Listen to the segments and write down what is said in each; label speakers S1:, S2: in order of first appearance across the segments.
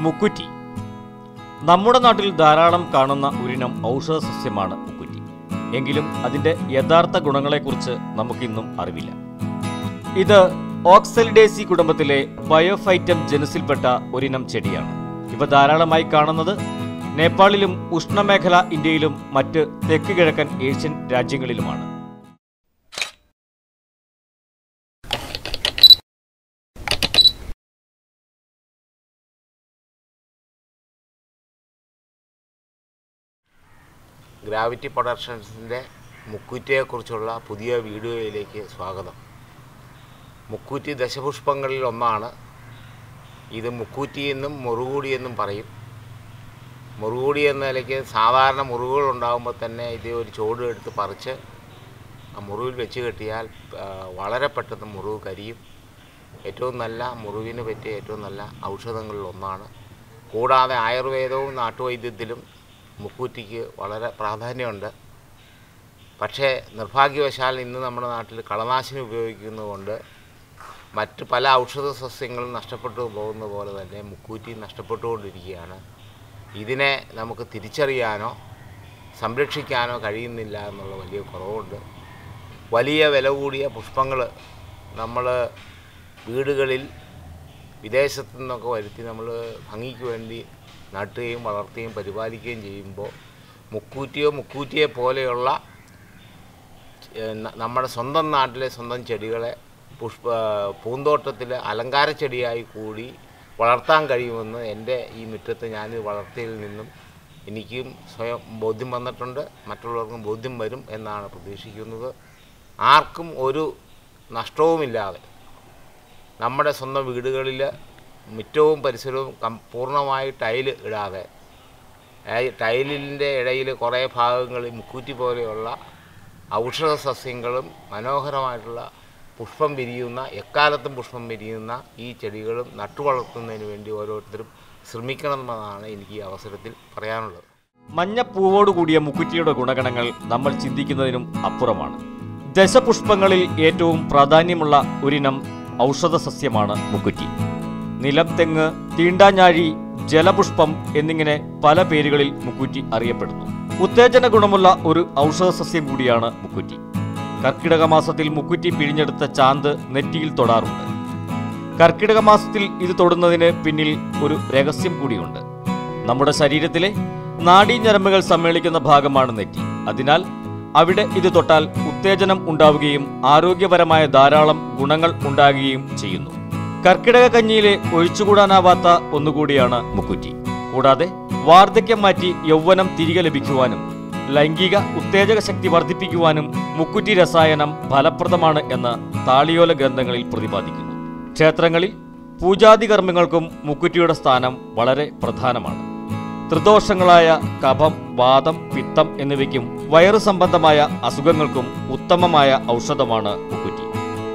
S1: മുക്കുറ്റി നമ്മുടെ നാട്ടിൽ ധാരാളം കാണുന്ന ഒരിനം ഔഷധ സസ്യമാണ് മുക്കുറ്റി എങ്കിലും അതിന്റെ യഥാർത്ഥ ഗുണങ്ങളെക്കുറിച്ച് നമുക്കിന്നും അറിവില്ല ഇത് ഓക്സലിഡേസി കുടുംബത്തിലെ ബയോഫൈറ്റം ജനുസിൽപ്പെട്ട ഒരിനം ചെടിയാണ് ഇവ ധാരാളമായി കാണുന്നത് നേപ്പാളിലും ഉഷ്ണമേഖല ഇന്ത്യയിലും മറ്റ് തെക്ക് കിഴക്കൻ ഏഷ്യൻ രാജ്യങ്ങളിലുമാണ്
S2: ഗ്രാവിറ്റി പ്രൊഡക്ഷൻസിൻ്റെ മുക്കൂറ്റിയെക്കുറിച്ചുള്ള പുതിയ വീഡിയോയിലേക്ക് സ്വാഗതം മുക്കൂറ്റി ദശപുഷ്പങ്ങളിൽ ഒന്നാണ് ഇത് മുക്കൂറ്റി എന്നും മുറുകൂടി എന്നും പറയും മുറുകൂടി എന്ന നിലയ്ക്ക് സാധാരണ മുറിവുകൾ ഉണ്ടാകുമ്പോൾ തന്നെ ഇത് ഒരു ചോട് എടുത്ത് പറിച്ച് ആ മുറിവിൽ വെച്ച് കെട്ടിയാൽ ആ, വളരെ പെട്ടെന്ന് മുറിവ് കരിയും ഏറ്റവും നല്ല മുറിവിന് പറ്റിയ ഏറ്റവും നല്ല ഔഷധങ്ങളിൽ ഒന്നാണ് കൂടാതെ ആയുർവേദവും നാട്ടുവൈദ്യത്തിലും മുക്കൂറ്റിക്ക് വളരെ പ്രാധാന്യമുണ്ട് പക്ഷേ നിർഭാഗ്യവശാൽ ഇന്ന് നമ്മുടെ നാട്ടിൽ കളനാശിനി ഉപയോഗിക്കുന്നതുകൊണ്ട് മറ്റ് പല ഔഷധ സസ്യങ്ങളും നഷ്ടപ്പെട്ടു പോകുന്ന പോലെ തന്നെ മുക്കൂറ്റി നഷ്ടപ്പെട്ടുകൊണ്ടിരിക്കുകയാണ് ഇതിനെ നമുക്ക് തിരിച്ചറിയാനോ സംരക്ഷിക്കാനോ കഴിയുന്നില്ല എന്നുള്ള വലിയ കുറവുണ്ട് വലിയ വില കൂടിയ പുഷ്പങ്ങൾ നമ്മൾ വീടുകളിൽ വിദേശത്തു നിന്നൊക്കെ വരുത്തി നമ്മൾ ഭംഗിക്ക് വേണ്ടി നട്ടുകയും വളർത്തുകയും പരിപാലിക്കുകയും ചെയ്യുമ്പോൾ മുക്കൂറ്റിയോ മുക്കൂറ്റിയെ പോലെയുള്ള ഏഹ്, ന- നമ്മുടെ സ്വന്തം നാട്ടിലെ സ്വന്തം ചെടികളെ പുഷ്പ പൂന്തോട്ടത്തിൽ അലങ്കാര ചെടിയായി കൂടി വളർത്താൻ കഴിയുമെന്ന് എൻ്റെ ഈ മുറ്റത്ത് ഞാൻ വളർത്തിയതിൽ നിന്നും എനിക്കും സ്വയം ബോധ്യം വന്നിട്ടുണ്ട് മറ്റുള്ളവർക്കും ബോധ്യം വരും എന്നാണ് പ്രതീക്ഷിക്കുന്നത് ആർക്കും ഒരു നഷ്ടവുമില്ലാതെ നമ്മുടെ സ്വന്തം വീടുകളിൽ മുറ്റവും പരിസരവും കം പൂർണ്ണമായി ടൈല് ഇടാതെ ആ ടൈലിൻ്റെ ഇടയിൽ കുറേ ഭാഗങ്ങളിൽ മുക്കൂറ്റി പോലെയുള്ള ഔഷധ സസ്യങ്ങളും മനോഹരമായിട്ടുള്ള പുഷ്പം വിരിയുന്ന എക്കാലത്തും പുഷ്പം വിരിയുന്ന ഈ ചെടികളും നട്ടുവളർത്തുന്നതിന് വേണ്ടി ഓരോരുത്തരും ശ്രമിക്കണമെന്നാണ് എനിക്ക് ഈ അവസരത്തിൽ പറയാനുള്ളത്
S1: മഞ്ഞപ്പൂവോട് കൂടിയ മുക്കുറ്റിയുടെ ഗുണഗണങ്ങൾ നമ്മൾ ചിന്തിക്കുന്നതിനും അപ്പുറമാണ് ദശപുഷ്പങ്ങളിൽ ഏറ്റവും പ്രാധാന്യമുള്ള ഒരിനം ഔഷധ സസ്യമാണ് മുക്കുറ്റി നിലംതെങ്ങ് തീണ്ടാഞ്ഞാഴി ജലപുഷ്പം എന്നിങ്ങനെ പല പേരുകളിൽ മുക്കുറ്റി അറിയപ്പെടുന്നു ഉത്തേജന ഗുണമുള്ള ഒരു ഔഷധ സസ്യം കൂടിയാണ് മുക്കുറ്റി കർക്കിടക മാസത്തിൽ മുക്കുറ്റി പിഴിഞ്ഞെടുത്ത ചാന്ത് നെറ്റിയിൽ തൊടാറുണ്ട് കർക്കിടക മാസത്തിൽ ഇത് തൊടുന്നതിന് പിന്നിൽ ഒരു രഹസ്യം കൂടിയുണ്ട് നമ്മുടെ ശരീരത്തിലെ നാഡീഞരമ്പുകൾ സമ്മേളിക്കുന്ന ഭാഗമാണ് നെറ്റി അതിനാൽ അവിടെ ഇത് തൊട്ടാൽ ഉത്തേജനം ഉണ്ടാവുകയും ആരോഗ്യപരമായ ധാരാളം ഗുണങ്ങൾ ഉണ്ടാകുകയും ചെയ്യുന്നു കർക്കിടക കഞ്ഞിയിലെ ഒഴിച്ചുകൂടാനാവാത്ത ഒന്നുകൂടിയാണ് മുക്കുറ്റി കൂടാതെ വാർദ്ധക്യം മാറ്റി യൗവനം തിരികെ ലഭിക്കുവാനും ലൈംഗിക ഉത്തേജക ശക്തി വർദ്ധിപ്പിക്കുവാനും മുക്കുറ്റി രസായനം ഫലപ്രദമാണ് എന്ന് താളിയോല ഗ്രന്ഥങ്ങളിൽ പ്രതിപാദിക്കുന്നു ക്ഷേത്രങ്ങളിൽ പൂജാതി കർമ്മങ്ങൾക്കും മുക്കുറ്റിയുടെ സ്ഥാനം വളരെ പ്രധാനമാണ് ത്രിദോഷങ്ങളായ കഫം വാദം പിത്തം എന്നിവയ്ക്കും വയറു സംബന്ധമായ അസുഖങ്ങൾക്കും ഉത്തമമായ ഔഷധമാണ് മുക്കുറ്റി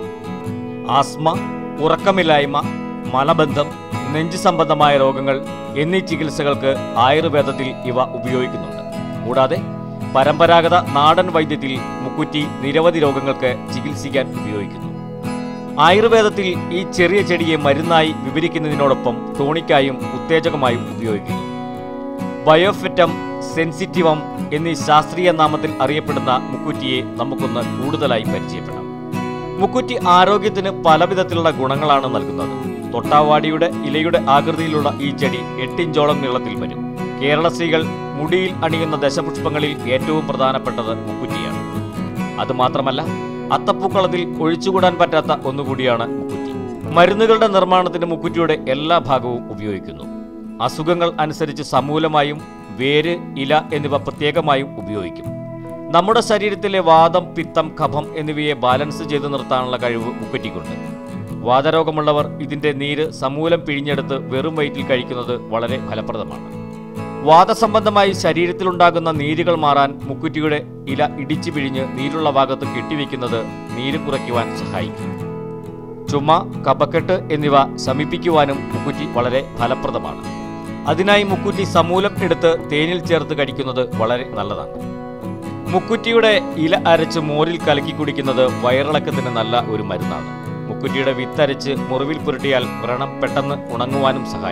S1: ആസ്മ ഉറക്കമില്ലായ്മ മലബന്ധം നെഞ്ച് സംബന്ധമായ രോഗങ്ങൾ എന്നീ ചികിത്സകൾക്ക് ആയുർവേദത്തിൽ ഇവ ഉപയോഗിക്കുന്നുണ്ട് കൂടാതെ പരമ്പരാഗത നാടൻ വൈദ്യത്തിൽ മുക്കുറ്റി നിരവധി രോഗങ്ങൾക്ക് ചികിത്സിക്കാൻ ഉപയോഗിക്കുന്നു ആയുർവേദത്തിൽ ഈ ചെറിയ ചെടിയെ മരുന്നായി വിവരിക്കുന്നതിനോടൊപ്പം ടോണിക്കായും ഉത്തേജകമായും ഉപയോഗിക്കുന്നു ബയോഫിറ്റം സെൻസിറ്റീവം എന്നീ ശാസ്ത്രീയ നാമത്തിൽ അറിയപ്പെടുന്ന മുക്കുറ്റിയെ നമുക്കൊന്ന് കൂടുതലായി പരിചയപ്പെടാം മുക്കുറ്റി ആരോഗ്യത്തിന് പലവിധത്തിലുള്ള ഗുണങ്ങളാണ് നൽകുന്നത് തൊട്ടാവാടിയുടെ ഇലയുടെ ആകൃതിയിലുള്ള ഈ ചെടി എട്ടിഞ്ചോളം നീളത്തിൽ വരും കേരള സ്ത്രീകൾ മുടിയിൽ അണിയുന്ന ദശപുഷ്പങ്ങളിൽ ഏറ്റവും പ്രധാനപ്പെട്ടത് മുക്കുറ്റിയാണ് അതുമാത്രമല്ല അത്തപ്പൂക്കളത്തിൽ ഒഴിച്ചുകൂടാൻ പറ്റാത്ത ഒന്നുകൂടിയാണ് മുക്കുറ്റി മരുന്നുകളുടെ നിർമ്മാണത്തിന് മുക്കുറ്റിയുടെ എല്ലാ ഭാഗവും ഉപയോഗിക്കുന്നു അസുഖങ്ങൾ അനുസരിച്ച് സമൂലമായും വേര് ഇല എന്നിവ പ്രത്യേകമായും ഉപയോഗിക്കും നമ്മുടെ ശരീരത്തിലെ വാദം പിത്തം കഫം എന്നിവയെ ബാലൻസ് ചെയ്തു നിർത്താനുള്ള കഴിവ് മുക്കുറ്റിക്കുണ്ട് വാതരോഗമുള്ളവർ ഇതിന്റെ നീര് സമൂലം പിഴിഞ്ഞെടുത്ത് വെറും വയറ്റിൽ കഴിക്കുന്നത് വളരെ ഫലപ്രദമാണ് വാദസംബന്ധമായി ശരീരത്തിലുണ്ടാകുന്ന നീരുകൾ മാറാൻ മുക്കുറ്റിയുടെ ഇല ഇടിച്ചു പിഴിഞ്ഞ് നീരുള്ള ഭാഗത്ത് കെട്ടിവെക്കുന്നത് നീര് കുറയ്ക്കുവാൻ സഹായിക്കും ചുമ കപക്കെട്ട് എന്നിവ ശമിപ്പിക്കുവാനും മുക്കുറ്റി വളരെ ഫലപ്രദമാണ് അതിനായി മുക്കുറ്റി സമൂലം എടുത്ത് തേനിൽ ചേർത്ത് കഴിക്കുന്നത് വളരെ നല്ലതാണ് മുക്കുറ്റിയുടെ ഇല അരച്ച് മോരിൽ കലക്കി കുടിക്കുന്നത് വയറിളക്കത്തിന് നല്ല ഒരു മരുന്നാണ് മുക്കുറ്റിയുടെ വിത്തരച്ച് മുറിവിൽ പുരട്ടിയാൽ വ്രണം പെട്ടെന്ന് ഉണങ്ങുവാനും സഹായിക്കും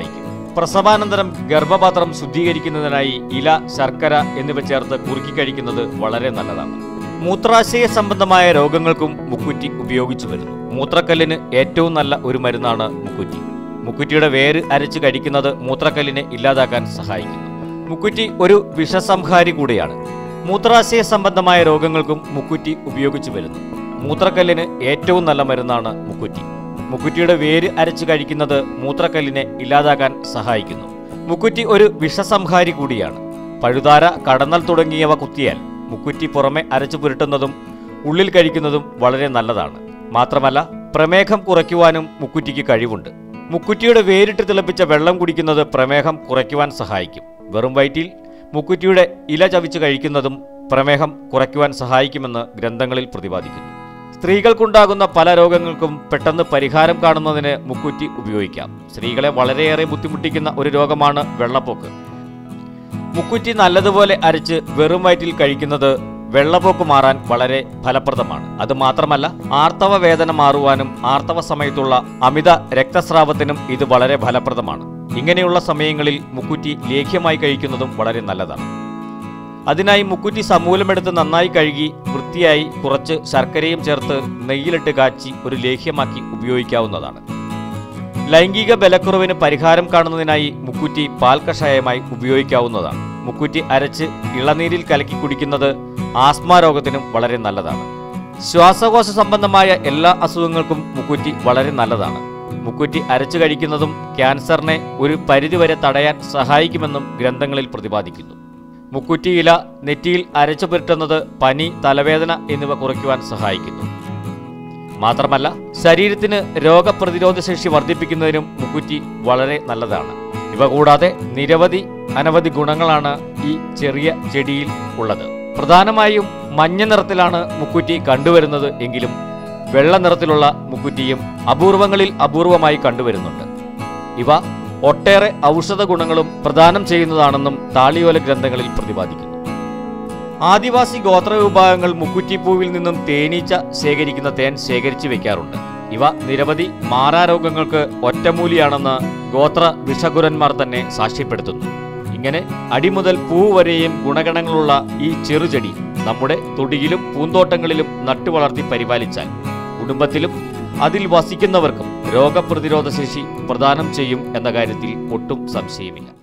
S1: പ്രസവാനന്തരം ഗർഭപാത്രം ശുദ്ധീകരിക്കുന്നതിനായി ഇല ശർക്കര എന്നിവ ചേർത്ത് കുറുക്കി കഴിക്കുന്നത് വളരെ നല്ലതാണ് മൂത്രാശയ സംബന്ധമായ രോഗങ്ങൾക്കും മുക്കുറ്റി ഉപയോഗിച്ചു വരുന്നു മൂത്രക്കല്ലിന് ഏറ്റവും നല്ല ഒരു മരുന്നാണ് മുക്കുറ്റി മുക്കുറ്റിയുടെ വേര് അരച്ച് കഴിക്കുന്നത് മൂത്രക്കല്ലിനെ ഇല്ലാതാക്കാൻ സഹായിക്കുന്നു മുക്കുറ്റി ഒരു വിഷസംഹാരി കൂടിയാണ് മൂത്രാശയ സംബന്ധമായ രോഗങ്ങൾക്കും മുക്കുറ്റി ഉപയോഗിച്ചു വരുന്നു മൂത്രക്കല്ലിന് ഏറ്റവും നല്ല മരുന്നാണ് മുക്കുറ്റി മുക്കുറ്റിയുടെ വേര് അരച്ച് കഴിക്കുന്നത് മൂത്രക്കല്ലിനെ ഇല്ലാതാക്കാൻ സഹായിക്കുന്നു മുക്കുറ്റി ഒരു വിഷസംഹാരി കൂടിയാണ് പഴുതാര കടന്നൽ തുടങ്ങിയവ കുത്തിയാൽ മുക്കുറ്റി പുറമെ അരച്ചു പുരട്ടുന്നതും ഉള്ളിൽ കഴിക്കുന്നതും വളരെ നല്ലതാണ് മാത്രമല്ല പ്രമേഹം കുറയ്ക്കുവാനും മുക്കുറ്റിക്ക് കഴിവുണ്ട് മുക്കുറ്റിയുടെ വേരിട്ട് തിളപ്പിച്ച വെള്ളം കുടിക്കുന്നത് പ്രമേഹം കുറയ്ക്കുവാൻ സഹായിക്കും വെറും വയറ്റിൽ മുക്കുറ്റിയുടെ ഇല ചവിച്ച് കഴിക്കുന്നതും പ്രമേഹം കുറയ്ക്കുവാൻ സഹായിക്കുമെന്ന് ഗ്രന്ഥങ്ങളിൽ പ്രതിപാദിക്കുന്നു സ്ത്രീകൾക്കുണ്ടാകുന്ന പല രോഗങ്ങൾക്കും പെട്ടെന്ന് പരിഹാരം കാണുന്നതിന് മുക്കുറ്റി ഉപയോഗിക്കാം സ്ത്രീകളെ വളരെയേറെ ബുദ്ധിമുട്ടിക്കുന്ന ഒരു രോഗമാണ് വെള്ളപ്പൊക്ക് മുക്കുറ്റി നല്ലതുപോലെ അരച്ച് വെറും വയറ്റിൽ കഴിക്കുന്നത് വെള്ളപ്പൊക്ക് മാറാൻ വളരെ ഫലപ്രദമാണ് അത് മാത്രമല്ല ആർത്തവ വേദന മാറുവാനും ആർത്തവ സമയത്തുള്ള അമിത രക്തസ്രാവത്തിനും ഇത് വളരെ ഫലപ്രദമാണ് ഇങ്ങനെയുള്ള സമയങ്ങളിൽ മുക്കുറ്റി ലേഖ്യമായി കഴിക്കുന്നതും വളരെ നല്ലതാണ് അതിനായി മുക്കുറ്റി സമൂലമെടുത്ത് നന്നായി കഴുകി വൃത്തിയായി കുറച്ച് ശർക്കരയും ചേർത്ത് നെയ്യിലിട്ട് കാച്ചി ഒരു ലേഹ്യമാക്കി ഉപയോഗിക്കാവുന്നതാണ് ലൈംഗിക ബലക്കുറവിന് പരിഹാരം കാണുന്നതിനായി മുക്കുറ്റി പാൽ കഷായമായി ഉപയോഗിക്കാവുന്നതാണ് മുക്കുറ്റി അരച്ച് ഇളനീരിൽ കലക്കി കുടിക്കുന്നത് ആസ്മ രോഗത്തിനും വളരെ നല്ലതാണ് ശ്വാസകോശ സംബന്ധമായ എല്ലാ അസുഖങ്ങൾക്കും മുക്കുറ്റി വളരെ നല്ലതാണ് മുക്കുറ്റി അരച്ചു കഴിക്കുന്നതും ക്യാൻസറിനെ ഒരു പരിധിവരെ തടയാൻ സഹായിക്കുമെന്നും ഗ്രന്ഥങ്ങളിൽ പ്രതിപാദിക്കുന്നു മുക്കുറ്റി ഇല നെറ്റിയിൽ അരച്ചു പുരട്ടുന്നത് പനി തലവേദന എന്നിവ കുറയ്ക്കുവാൻ സഹായിക്കുന്നു മാത്രമല്ല ശരീരത്തിന് രോഗപ്രതിരോധ ശേഷി വർദ്ധിപ്പിക്കുന്നതിനും മുക്കുറ്റി വളരെ നല്ലതാണ് ഇവ കൂടാതെ നിരവധി അനവധി ഗുണങ്ങളാണ് ഈ ചെറിയ ചെടിയിൽ ഉള്ളത് പ്രധാനമായും മഞ്ഞ നിറത്തിലാണ് മുക്കുറ്റി കണ്ടുവരുന്നത് എങ്കിലും വെള്ള നിറത്തിലുള്ള മുക്കുറ്റിയും അപൂർവങ്ങളിൽ അപൂർവമായി കണ്ടുവരുന്നുണ്ട് ഇവ ഒട്ടേറെ ഔഷധ ഗുണങ്ങളും പ്രദാനം ചെയ്യുന്നതാണെന്നും താളിയോല ഗ്രന്ഥങ്ങളിൽ പ്രതിപാദിക്കുന്നു ആദിവാസി ഗോത്ര വിഭാഗങ്ങൾ മുക്കുറ്റിപ്പൂവിൽ നിന്നും തേനീച്ച ശേഖരിക്കുന്ന തേൻ ശേഖരിച്ചു വെക്കാറുണ്ട് ഇവ നിരവധി മാറാരോഗങ്ങൾക്ക് ഒറ്റമൂലിയാണെന്ന് ഗോത്ര വിഷഗുരന്മാർ തന്നെ സാക്ഷ്യപ്പെടുത്തുന്നു ഇങ്ങനെ അടിമുതൽ പൂ വരെയും ഗുണഗണങ്ങളുള്ള ഈ ചെറുചെടി നമ്മുടെ തൊടിയിലും പൂന്തോട്ടങ്ങളിലും നട്ടുവളർത്തി പരിപാലിച്ചാൽ കുടുംബത്തിലും അതിൽ വസിക്കുന്നവർക്കും രോഗപ്രതിരോധ ശേഷി പ്രദാനം ചെയ്യും എന്ന കാര്യത്തിൽ ഒട്ടും സംശയമില്ല